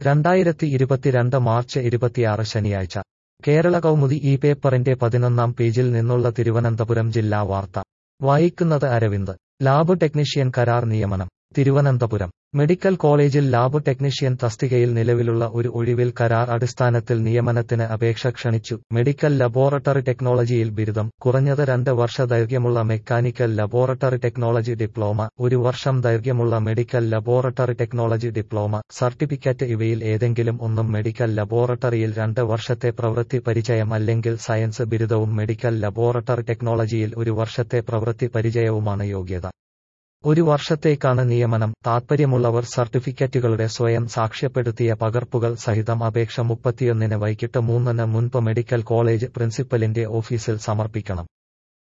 രണ്ടായിരത്തി ഇരുപത്തിരണ്ട് മാർച്ച് ഇരുപത്തിയാറ് ശനിയാഴ്ച കേരള കൗമുദി ഈ പേപ്പറിന്റെ പതിനൊന്നാം പേജിൽ നിന്നുള്ള തിരുവനന്തപുരം ജില്ലാ വാർത്ത വായിക്കുന്നത് അരവിന്ദ് ലാബ് ടെക്നീഷ്യൻ കരാർ നിയമനം തിരുവനന്തപുരം മെഡിക്കൽ കോളേജിൽ ലാബ് ടെക്നീഷ്യൻ തസ്തികയിൽ നിലവിലുള്ള ഒരു ഒഴിവിൽ കരാർ അടിസ്ഥാനത്തിൽ നിയമനത്തിന് അപേക്ഷ ക്ഷണിച്ചു മെഡിക്കൽ ലബോറട്ടറി ടെക്നോളജിയിൽ ബിരുദം കുറഞ്ഞത് രണ്ട് വർഷ ദൈർഘ്യമുള്ള മെക്കാനിക്കൽ ലബോറട്ടറി ടെക്നോളജി ഡിപ്ലോമ ഒരു വർഷം ദൈർഘ്യമുള്ള medical laboratory technology diploma certificate ഇവയിൽ ഏതെങ്കിലും ഒന്നും മെഡിക്കൽ ലബോറട്ടറിയിൽ രണ്ട് വർഷത്തെ പ്രവൃത്തി പരിചയം അല്ലെങ്കിൽ സയൻസ് ബിരുദവും മെഡിക്കൽ ലബോറട്ടറി ടെക്നോളജിയിൽ ഒരു വർഷത്തെ പ്രവൃത്തി പരിചയവുമാണ് യോഗ്യത ഒരു വർഷത്തേക്കാണ് നിയമനം താൽപ്പര്യമുള്ളവർ സർട്ടിഫിക്കറ്റുകളുടെ സ്വയം സാക്ഷ്യപ്പെടുത്തിയ പകർപ്പുകൾ സഹിതം അപേക്ഷ മുപ്പത്തിയൊന്നിന് വൈകിട്ട് മൂന്നിന് മുൻപ് മെഡിക്കൽ കോളേജ് പ്രിൻസിപ്പലിന്റെ ഓഫീസിൽ സമർപ്പിക്കണം